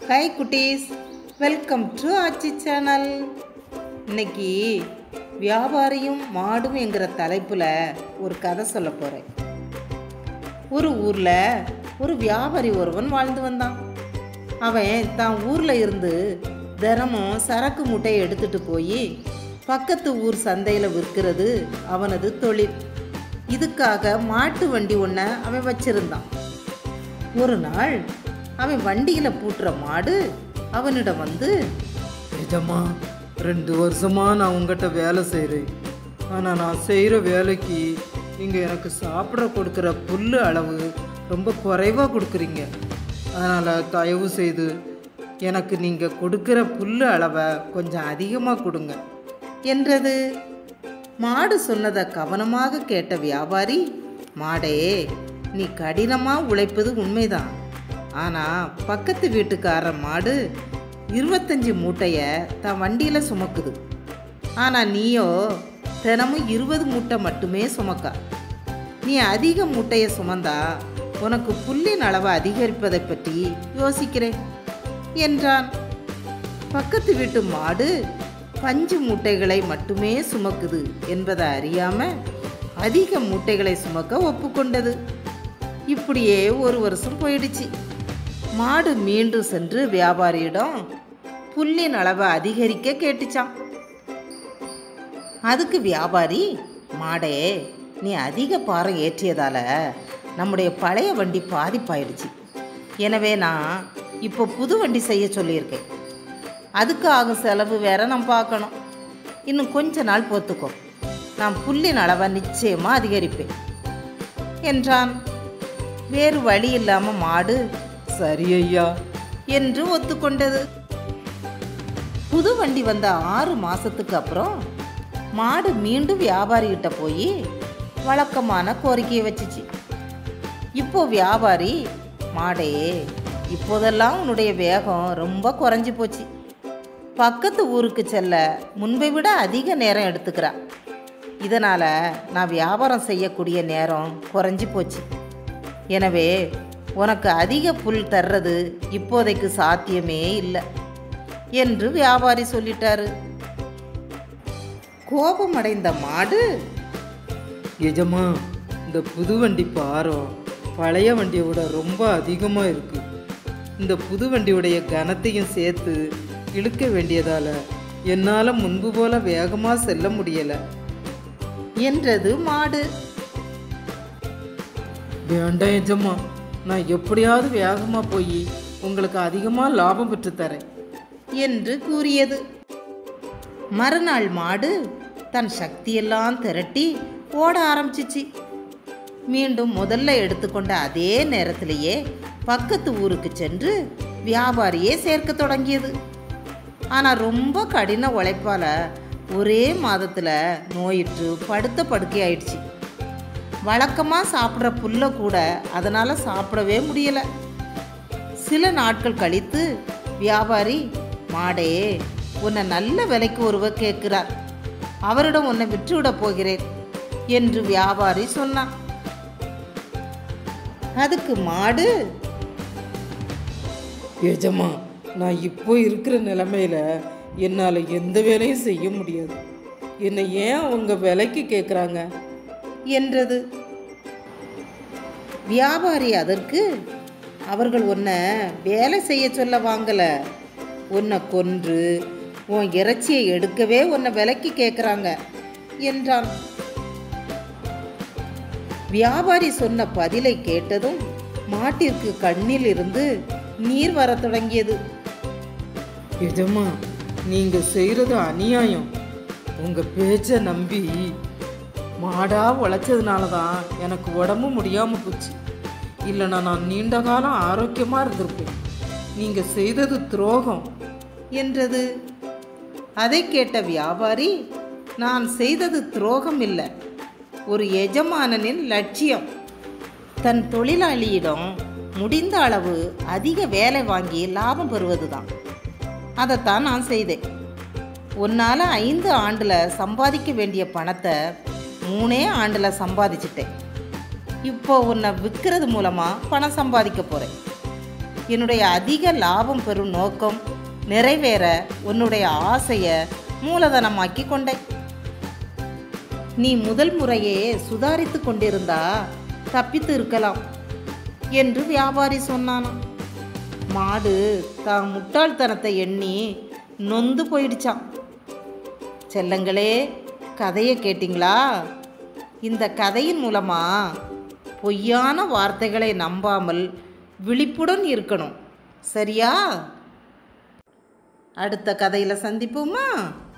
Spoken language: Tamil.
ஹாய் குட்டீஸ் வெல்கம் டு ஆச்சி சேனல் இன்னைக்கு வியாபாரியும் மாடும் என்கிற தலைப்பில் ஒரு கதை சொல்ல போகிறேன் ஒரு ஊரில் ஒரு வியாபாரி ஒருவன் வாழ்ந்து வந்தான் அவன் தான் ஊரில் இருந்து தினமும் சரக்கு மூட்டையை எடுத்துட்டு போய் பக்கத்து ஊர் சந்தையில் விற்கிறது அவனது தொழில் இதுக்காக மாட்டு வண்டி ஒன்றை அவன் வச்சிருந்தான் ஒரு நாள் அவன் வண்டியில் பூட்டுற மாடு அவனிடம் வந்து நிஜமா ரெண்டு வருஷமா நான் உங்ககிட்ட வேலை செய்கிறேன் ஆனால் நான் செய்கிற வேலைக்கு நீங்கள் எனக்கு சாப்பிட கொடுக்குற புல் அளவு ரொம்ப குறைவாக கொடுக்குறீங்க அதனால் தயவு செய்து எனக்கு நீங்கள் கொடுக்குற புல் அளவை கொஞ்சம் அதிகமாக கொடுங்க என்றது மாடு சொன்னதை கவனமாக கேட்ட வியாபாரி மாடே நீ கடினமாக உழைப்பது உண்மைதான் ஆனால் பக்கத்து வீட்டுக்கார மாடு இருபத்தஞ்சி மூட்டையை தன் வண்டியில் சுமக்குது ஆனால் நீயோ தினமும் இருபது மூட்டை மட்டுமே சுமக்கா நீ அதிக மூட்டையை சுமந்தா உனக்கு புல்லின் அளவை அதிகரிப்பதை பற்றி யோசிக்கிறேன் என்றான் பக்கத்து வீட்டு மாடு பஞ்சு மூட்டைகளை மட்டுமே சுமக்குது என்பதை அறியாம அதிக மூட்டைகளை சுமக்க ஒப்புக்கொண்டது இப்படியே ஒரு வருஷம் போயிடுச்சு மாடு மீண்டும் சென்று வியாபாரியிடம் புல்லின் அளவை அதிகரிக்க கேட்டுச்சான் அதுக்கு வியாபாரி மாடே நீ அதிக பாரம் ஏற்றியதால நம்முடைய பழைய வண்டி பாதிப்பாயிடுச்சு எனவே நான் இப்போ புது வண்டி செய்ய சொல்லியிருக்கேன் அதுக்கு ஆகும் செலவு வேற நான் பார்க்கணும் இன்னும் கொஞ்ச நாள் பொறுத்துக்கோ நான் புல்லின் அளவை நிச்சயமாக அதிகரிப்பேன் என்றான் வேறு வழி இல்லாமல் மாடு சரி ஐயா என்று ஒத்துக்கொண்டது புது வண்டி வந்த ஆறு மாசத்துக்கு அப்புறம் மாடு மீண்டும் வியாபாரிகிட்ட போய் வழக்கமான கோரிக்கையை வச்சுச்சு இப்போ வியாபாரி மாடே இப்போதெல்லாம் உன்னுடைய வேகம் ரொம்ப குறைஞ்சி போச்சு பக்கத்து ஊருக்கு செல்ல முன்பை விட அதிக நேரம் எடுத்துக்கிறா இதனால் நான் வியாபாரம் செய்யக்கூடிய நேரம் குறைஞ்சி போச்சு எனவே உனக்கு அதிக புல் தர்றது இப்போதைக்கு சாத்தியமே இல்லை என்று வியாபாரி சொல்லிட்டாரு கோபமடைந்த மாடு நிஜமா இந்த புது வண்டி பாரம் பழைய வண்டியை விட ரொம்ப அதிகமாக இருக்குது இந்த புது வண்டியுடைய கனத்தையும் சேர்த்து இழுக்க வேண்டியதால் என்னால் முன்பு போல வேகமாக செல்ல முடியலை என்றது மாடு வேண்டாம் எஜம்மா நான் எப்படியாவது வேகமாக போய் உங்களுக்கு அதிகமாக லாபம் பெற்று தரேன் என்று கூறியது மறுநாள் மாடு தன் சக்தியெல்லாம் திரட்டி ஓட ஆரம்பிச்சிச்சு மீண்டும் முதல்ல எடுத்துக்கொண்ட அதே நேரத்திலேயே பக்கத்து ஊருக்கு சென்று வியாபாரியே சேர்க்க தொடங்கியது ஆனால் ரொம்ப கடின உழைப்பால ஒரே மாதத்தில் நோயிற்று படுத்த படுக்கை ஆயிடுச்சு வழக்கமாக சாப்பிட்ற புல்லை கூட அதனால் சாப்பிடவே முடியலை சில நாட்கள் கழித்து வியாபாரி மாடே உன்னை நல்ல விலைக்கு ஒருவர் கேட்கிறார் அவரிடம் உன்னை விற்றுவிடப் போகிறேன் என்று வியாபாரி சொன்னான் அதுக்கு மாடு எஜமா நான் இப்போ இருக்கிற நிலமையில என்னால் எந்த வேலையும் செய்ய முடியாது என்னை ஏன் அவங்க விலைக்கு கேட்குறாங்க என்றது வியாபாரி அதற்கு அவர்கள் உன்னை வேலை செய்ய சொல்ல வாங்கல உன்னை கொன்று உன் இறைச்சியை எடுக்கவே உன்னை விலைக்கு கேட்குறாங்க என்றான் வியாபாரி சொன்ன பதிலை கேட்டதும் மாட்டிற்கு கண்ணில் இருந்து நீர் வரத் தொடங்கியது எஜமா நீங்கள் செய்கிறது அநியாயம் உங்கள் பேச்சை நம்பி மாடா உழைச்சதுனால தான் எனக்கு உடம்பு முடியாமல் போச்சு இல்லைனா நான் நீண்ட காலம் ஆரோக்கியமாக இருந்திருப்பேன் நீங்கள் செய்தது துரோகம் என்றது அதை கேட்ட வியாபாரி நான் செய்தது துரோகம் இல்லை ஒரு எஜமானனின் லட்சியம் தன் தொழிலாளியிடம் முடிந்த அளவு அதிக வேலை வாங்கி லாபம் பெறுவதுதான் அதைத்தான் நான் செய்தேன் உன்னால் ஐந்து ஆண்டில் சம்பாதிக்க வேண்டிய பணத்தை மூணே ஆண்டில் சம்பாதிச்சிட்டேன் இப்போ உன்னை விற்கிறது மூலமாக பணம் சம்பாதிக்க போகிறேன் என்னுடைய அதிக லாபம் பெறும் நோக்கம் நிறைவேற உன்னுடைய ஆசையை மூலதனமாக்கி கொண்டேன் நீ முதல் முறையே சுதாரித்து கொண்டிருந்தா தப்பித்து இருக்கலாம் என்று வியாபாரி சொன்னானாம் மாடு தான் முட்டாள்தனத்தை எண்ணி நொந்து போயிடுச்சான் செல்லங்களே கதையை கேட்டிங்களா இந்த கதையின் மூலமா பொய்யான வார்த்தைகளை நம்பாமல் விழிப்புடன் இருக்கணும் சரியா அடுத்த கதையில் சந்திப்போமா